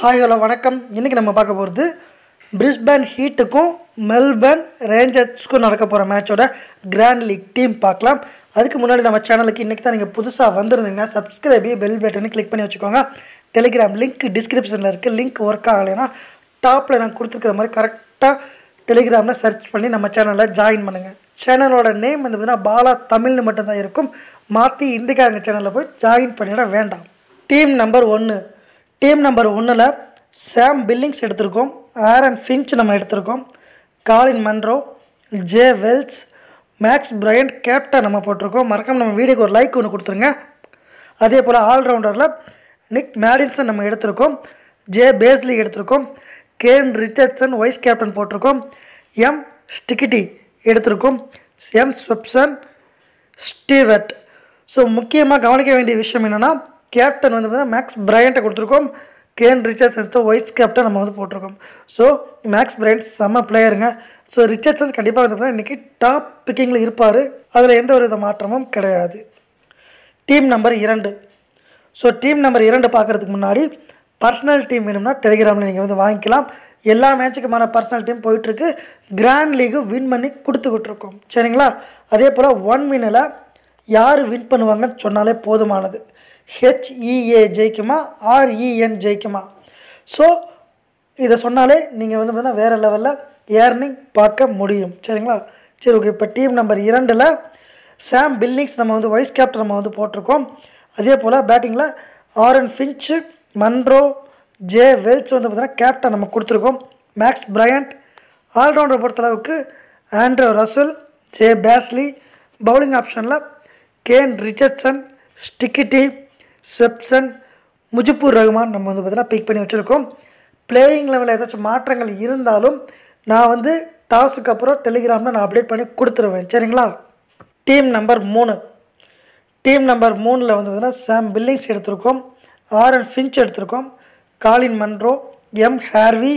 hi hello வணக்கம் இன்றைக்கி நம்ம பார்க்க போகிறது பிரிஸ்பேன் ஹீட்டுக்கும் மெல்பர்ன் ரேஞ்சர்ஸ்க்கும் நடக்க போகிற மேட்சோட கிராண்ட் லீக் டீம் பார்க்கலாம் அதுக்கு முன்னாடி நம்ம சேனலுக்கு இன்றைக்கி தான் நீங்கள் புதுசாக வந்திருந்தீங்கன்னா சப்ஸ்கிரைபி பெல் பட்டனை கிளிக் பண்ணி வச்சுக்கோங்க டெலிகிராம் லிங்க் டிஸ்கிரிப்ஷனில் இருக்குது லிங்க் ஒர்க் ஆகலைன்னா டாப்பில் நான் கொடுத்துருக்குற மாதிரி கரெக்டாக டெலிகிராமில் சர்ச் பண்ணி நம்ம சேனலில் ஜாயின் பண்ணுங்கள் சேனலோட நேம் வந்து பார்த்தீங்கன்னா பாலா தமிழ்னு மட்டும்தான் இருக்கும் மாற்றி இந்திக்காரங்க சேனலில் போய் ஜாயின் பண்ணிட வேண்டாம் டீம் நம்பர் ஒன்று டீம் நம்பர் ஒன்றில் சாம் பில்லிங்ஸ் எடுத்திருக்கோம் ஆரன் ஃபின்ச் நம்ம எடுத்திருக்கோம் Colin Munro J Wells Max Bryant captain நம்ம போட்டிருக்கோம் மறக்காம நம்ம வீடியோக்கு ஒரு லைக் ஒன்று கொடுத்துருங்க அதே போல் ஆல்ரவுண்டரில் நிக் மேடின்சன் நம்ம எடுத்திருக்கோம் ஜே பேஸ்லி எடுத்திருக்கோம் கேன் ரிச்சர்ட்சன் வைஸ் கேப்டன் போட்டிருக்கோம் எம் ஸ்டிகிட்டி எடுத்திருக்கோம் எம் ஸ்வெப்சன் ஸ்டீவர்ட் ஸோ முக்கியமாக கவனிக்க வேண்டிய விஷயம் என்னென்னா கேப்டன் வந்து பார்த்தீங்கன்னா மேக்ஸ் பிரையண்ட்டை கொடுத்துருக்கோம் கேன் ரிச்சர்ட்சன்ஸோ வைஸ் கேப்டன் நம்ம வந்து போட்டிருக்கோம் ஸோ மேக்ஸ் பிரையண்ட் செம்ம பிளேயருங்க ஸோ ரிச்சர்ட்சன் கண்டிப்பாக வந்து பார்த்தீங்கன்னா இன்றைக்கி டாப் பிக்கிங்கில் இருப்பார் அதில் எந்த ஒரு வித மாற்றமும் கிடையாது டீம் நம்பர் இரண்டு ஸோ டீம் நம்பர் இரண்டு பார்க்குறதுக்கு முன்னாடி பர்சனல் டீம் வேணும்னா டெலிகிராமில் நீங்கள் வந்து வாங்கிக்கலாம் எல்லா மேட்சுக்குமான பர்சனல் டீம் போயிட்டுருக்கு கிராண்ட் லீகு வின் பண்ணி கொடுத்துக்கிட்டு இருக்கோம் சரிங்களா அதே போல் ஒன் வின்னில் யார் வின் பண்ணுவாங்கன்னு சொன்னாலே போதுமானது ஹெச்இஏ ஜெயிக்குமா ஆர்இஎன் ஜெயிக்குமா ஸோ இதை சொன்னாலே நீங்கள் வந்து பார்த்தீங்கன்னா வேறு லெவலில் ஏர்னிங் பார்க்க முடியும் சரிங்களா சரி ஓகே இப்போ டீம் நம்பர் இரண்டில் சாம் பில்லிங்ஸ் நம்ம வந்து வைஸ் கேப்டன் நம்ம வந்து போட்டிருக்கோம் அதே போல் பேட்டிங்கில் Aaron Finch Munro J Wells வந்து பார்த்தீங்கன்னா கேப்டன் நம்ம கொடுத்துருக்கோம் மேக்ஸ் பிரையண்ட் ஆல்ரவுண்டர் பொறுத்தளவுக்கு Andre Russell J Pasley bowling ஆப்ஷனில் Kane Richardson Steketee Swepson Mujibur Rahman நம்ம வந்து பார்த்தீங்கன்னா பிக் பண்ணி வச்சுருக்கோம் பிளேயிங் லெவலில் ஏதாச்சும் மாற்றங்கள் இருந்தாலும் நான் வந்து டாஸுக்கு அப்புறம் டெலிகிராமில் நான் அப்டேட் பண்ணி கொடுத்துருவேன் சரிங்களா டீம் நம்பர் மூணு டீம் நம்பர் மூணில் வந்து பார்த்தீங்கன்னா சாம் பில்லிங்ஸ் எடுத்திருக்கோம் ஆர்என் ஃபின்ச் எடுத்திருக்கோம் Colin Munro M Harvey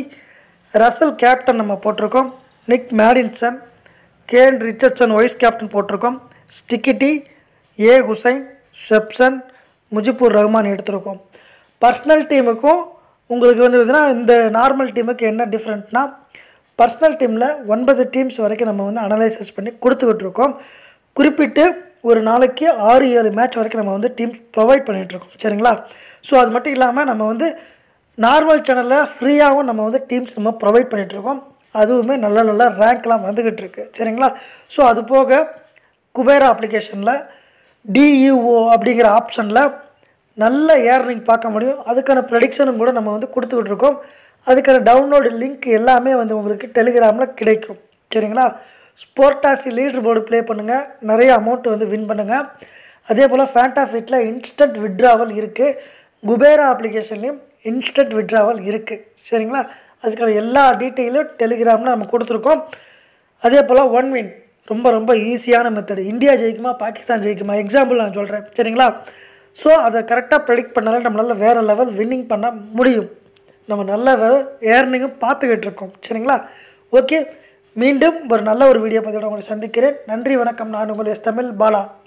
Russell captain நம்ம போட்டிருக்கோம் Nick Maddinson Kane Richardson vice captain போட்டிருக்கோம் ஸ்டிக்கிட்டி ஏ ஹுசைன் ஷெப்சன் முஜிபுர் ரஹ்மான் எடுத்திருக்கோம் பர்சனல் டீமுக்கும் உங்களுக்கு வந்து பார்த்தீங்கன்னா இந்த நார்மல் டீமுக்கு என்ன டிஃப்ரெண்ட்னா பர்சனல் டீமில் ஒன்பது டீம்ஸ் வரைக்கும் நம்ம வந்து அனலைசஸ் பண்ணி கொடுத்துக்கிட்டு இருக்கோம் குறிப்பிட்டு ஒரு நாளைக்கு ஆறு ஏழு மேட்ச் வரைக்கும் நம்ம வந்து டீம்ஸ் ப்ரொவைட் பண்ணிகிட்ருக்கோம் சரிங்களா ஸோ அது மட்டும் இல்லாமல் நம்ம வந்து நார்மல் சேனலில் ஃப்ரீயாகவும் நம்ம வந்து டீம்ஸ் நம்ம ப்ரொவைட் பண்ணிகிட்ருக்கோம் அதுவுமே நல்ல நல்ல ரேங்க்லாம் வந்துக்கிட்டு இருக்கு சரிங்களா ஸோ அது போக குபேரா அப்ளிகேஷனில் டியூஓ அப்படிங்கிற ஆப்ஷனில் நல்ல ஏர்னிங் பார்க்க முடியும் அதுக்கான ப்ரெடிக்ஷனும் கூட நம்ம வந்து கொடுத்துக்கிட்டு இருக்கோம் அதுக்கான டவுன்லோடு லிங்க் எல்லாமே வந்து உங்களுக்கு டெலிகிராமில் கிடைக்கும் சரிங்களா ஸ்போர்டாசி லீடர் போர்டு ப்ளே பண்ணுங்கள் நிறைய அமௌண்ட் வந்து வின் பண்ணுங்கள் அதே போல் ஃபேண்டாஃபிட்டில் இன்ஸ்டன்ட் விட்ராவல் இருக்குது குபேரா அப்ளிகேஷன்லேயும் இன்ஸ்டன்ட் விட்ராவல் இருக்குது சரிங்களா அதுக்கான எல்லா டீட்டெயிலும் டெலிகிராமில் நம்ம கொடுத்துருக்கோம் அதே போல் ஒன் வின் ரொம்ப ரொம்ப ஈஸியான மெத்தடு இந்தியா ஜெயிக்குமா பாகிஸ்தான் ஜெயிக்குமா எக்ஸாம்பிள் நான் சொல்கிறேன் சரிங்களா ஸோ அதை கரெக்டாக ப்ரெடிக்ட் பண்ணாலே நம்மளால் வேறு லெவல் வின்னிங் பண்ண முடியும் நம்ம நல்ல வேறு ஏர்னிங்கும் பார்த்துக்கிட்டு இருக்கோம் சரிங்களா ஓகே மீண்டும் ஒரு நல்ல ஒரு வீடியோ பதிவோட உங்களை சந்திக்கிறேன் நன்றி வணக்கம் நான் உங்கள் எஸ் தமிழ் பாலா